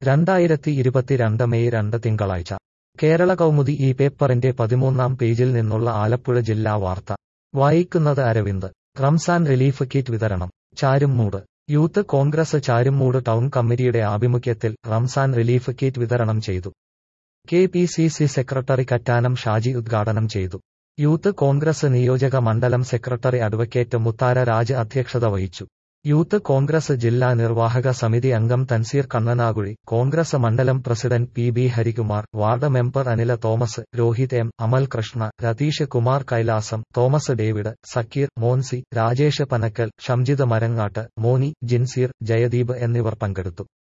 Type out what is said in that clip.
രണ്ടായിരത്തി ഇരുപത്തിരണ്ട് മെയ് രണ്ട് തിങ്കളാഴ്ച കേരള കൗമുദി ഈ പേപ്പറിന്റെ പതിമൂന്നാം പേജിൽ നിന്നുള്ള ആലപ്പുഴ ജില്ലാ വാർത്ത വായിക്കുന്നത് അരവിന്ദ് റംസാൻ റിലീഫ് കിറ്റ് വിതരണം Charummoodu Youth Congress Charummoodu town കമ്മിറ്റിയുടെ ആഭിമുഖ്യത്തിൽ റംസാൻ റിലീഫ് കിറ്റ് വിതരണം ചെയ്തു K P C C secretary Kattanam Shaji ഉദ്ഘാടനം ചെയ്തു യൂത്ത് കോൺഗ്രസ് നിയോജക മണ്ഡലം സെക്രട്ടറി അഡ്വക്കേറ്റ് മുത്താര രാജ് അധ്യക്ഷത വഹിച്ചു യൂത്ത് കോൺഗ്രസ് ജില്ലാ നിർവാഹക സമിതി അംഗം തൻസീർ കണ്ണനാകുഴി കോൺഗ്രസ് മണ്ഡലം president P B Harikumar ward member Anila Thomas Rohith M Amal Krishna Ratheesh Kumar Kailasam Thomas David Sakkeer Monsi Rajesh Panakkal Shamjith Marangattu Moni Jinseer Jayadeep എന്നിവർ പങ്കെടുത്തു